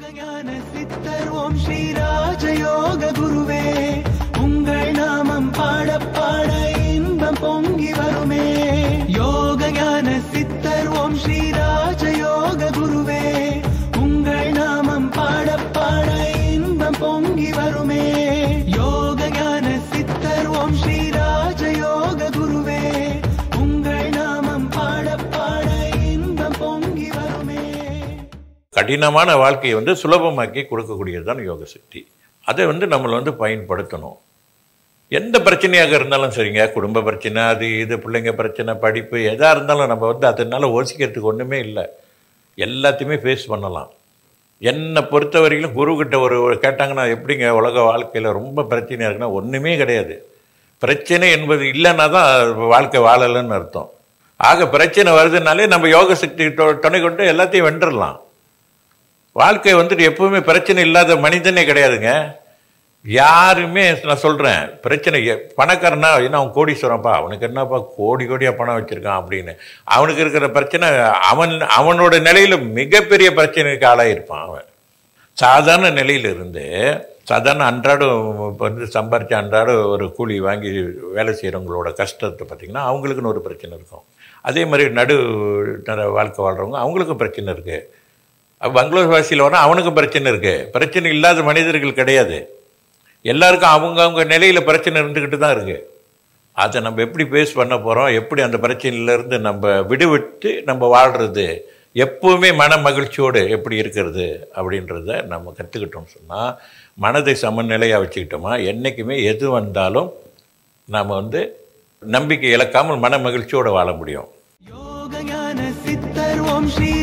யோகஞான சித்தர் ஓம் ஸ்ரீ ராஜயோக குருவே உங்கள் நாமம் பாட பாட இன்பம் பொங்கி வருமே யோகஞான சித்தர் ஓம் ஸ்ரீ ராஜயோக குருவே உங்கள் நாமம் பாட பாட இன்பம் பொங்கி வருமே யோகஞான சித்தர் ஓம் ஸ்ரீ ராஜயோக குருவே உங்கள் நாமம் பாட பாட இன்பம் பொங்கி வருமே கடினமான வாழ்க்கையை வந்து சுலபமாக்கி கொடுக்கக்கூடியது தான் யோக சக்தி அதை வந்து நம்மளை வந்து பயன்படுத்தணும் எந்த பிரச்சனையாக இருந்தாலும் சரிங்க குடும்ப பிரச்சனை அது இது பிள்ளைங்க பிரச்சனை படிப்பு எதாக இருந்தாலும் நம்ம வந்து அதனால யோசிக்கிறதுக்கு ஒன்றுமே இல்லை எல்லாத்தையுமே ஃபேஸ் பண்ணலாம் என்னை பொறுத்த வரையிலும் குருக்கிட்ட ஒரு ஒரு கேட்டாங்கன்னா எப்படிங்க உலக வாழ்க்கையில் ரொம்ப பிரச்சனையாக இருக்குன்னா ஒன்றுமே கிடையாது பிரச்சனை என்பது இல்லைன்னா தான் வாழ்க்கை வாழலைன்னு அர்த்தம் ஆக பிரச்சனை வருதுனாலே நம்ம யோக சக்தி தொ- துணை கொண்டு எல்லாத்தையும் வென்றலாம் வாழ்க்கை வந்துட்டு எப்பவுமே பிரச்சனை இல்லாத மனிதனே கிடையாதுங்க யாருமே நான் சொல்கிறேன் பிரச்சனை எ- பணக்காரனா என்ன அவன் கோடீஸ்வரன்ப்பா அவனுக்கு என்னப்பா கோடி கோடியாக பணம் வச்சுருக்கான் அப்படின்னு அவனுக்கு இருக்கிற பிரச்சனை அவன் அவனோட நிலையில் மிகப்பெரிய பிரச்சனைக்கு ஆளாயிருப்பான் அவன் சாதாரண நிலையில் இருந்து சாதாரண அன்றாடம் இப்போ வந்து சம்பாரிச்ச அன்றாடம் ஒரு கூலி வாங்கி வேலை செய்கிறவங்களோட கஷ்டத்தை பார்த்திங்கன்னா அவங்களுக்குன்னு ஒரு பிரச்சனை இருக்கும் அதே மாதிரி நடு நட வாழ்க்கை வாழ்கிறவங்க அவங்களுக்கும் பிரச்சனை இருக்குது பங்களூர் வாசியில் வரான் அவனுக்கும் பிரச்சனை இருக்குது பிரச்சனை இல்லாத மனிதர்கள் கிடையாது எல்லாருக்கும் அவங்கவங்க நிலையில் பிரச்சனை இருந்துக்கிட்டு தான் இருக்குது அதை நம்ம எப்படி ஃபேஸ் பண்ண போகிறோம் எப்படி அந்த பிரச்சனையிலேருந்து நம்ம விடுவிட்டு நம்ம வாழ்கிறது எப்பவுமே மன மகிழ்ச்சியோடு எப்படி இருக்கிறது அப்படின்றத நம்ம கற்றுக்கிட்டோம்னு சொன்னால் மனதை சமநிலையாக வச்சுக்கிட்டோமா என்றைக்குமே எது வந்தாலும் நாம் வந்து நம்பிக்கை இழக்காமல் மன மகிழ்ச்சியோடு வாழ முடியும் யோகஞான சித்தர் ஓம் ஸ்ரீ